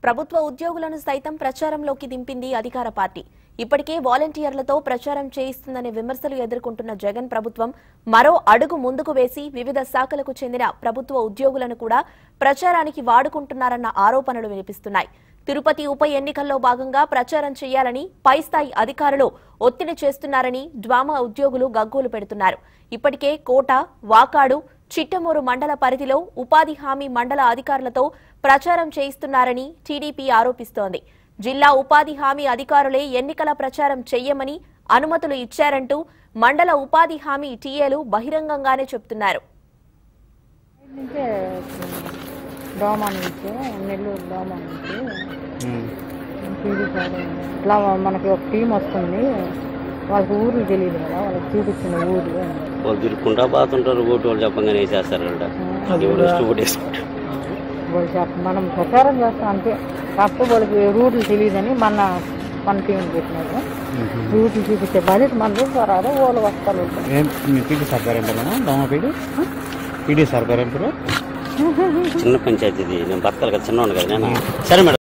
ప్రభుత్వ ఉద్యోగులను సైతం ప్రచారంలోకి దింపింది అధికార పార్టీ ఇప్పటికే వాలంటీర్లతో ప్రచారం చేయిస్తుందనే విమర్శలు ఎదుర్కొంటున్న జగన్ ప్రభుత్వం మరో అడుగు ముందుకు వేసి వివిధ శాఖలకు చెందిన ప్రభుత్వ ఉద్యోగులను కూడా ప్రచారానికి వాడుకుంటున్నారన్న ఆరోపణలు వినిపిస్తున్నాయి తిరుపతి ఉప ఎన్నికల్లో భాగంగా ప్రచారం చేయాలని పై స్థాయి అధికారులు ఒత్తిడి చేస్తున్నారని డ్వామా ఉద్యోగులు గగ్గోలు పెడుతున్నారు ఇప్పటికే కోట వాకాడు చిట్టమూరు మండల పరిధిలో ఉపాధి హామీ మండల అధికారులతో ప్రచారం చేయిస్తున్నారని టీడీపీ ఆరోపిస్తోంది జిల్లా ఉపాధి హామీ అధికారులే ఎన్నికల ప్రచారం చెయ్యమని అనుమతులు ఇచ్చారంటూ మండల ఉపాధి హామీ టీఏలు బహిరంగంగానే చెప్తున్నారు నుంచే డోమా నుంచి నెల్లూరు డోమా నుంచి టీవీ కాదు. ఇట్లా మనకి ఒక టీం వస్తుంది వాళ్ళకి ఊర్లు తెలియదు కదా వాళ్ళకి చూపించిన ఊరు వాళ్ళు తిరుక్కుంటా పోతుంటారు ఓటు వాళ్ళు చెప్పంగానే వేసేస్తారు అంట ఎవరు ఇష్టపడి వేసుకుంటారు వాళ్ళు చెప్ప మనం ప్రచారం చేస్తాం అంతే కాకపోతే వాళ్ళకి రూట్లు తెలియదని మన మన టీం పెట్టినారు రూట్లు చూపించే బాధ్యత మన రాదు వాళ్ళు వస్తారు ఏం మీ పీడీ సర్కార్ ఎంపీనా దోమ పీడి పీడీ సర్కార్ ఎంపీ చిన్న పంచాయతీ ఇది నేను బతకాలి కదా చిన్నవాడు కదా నేను సరే మేడం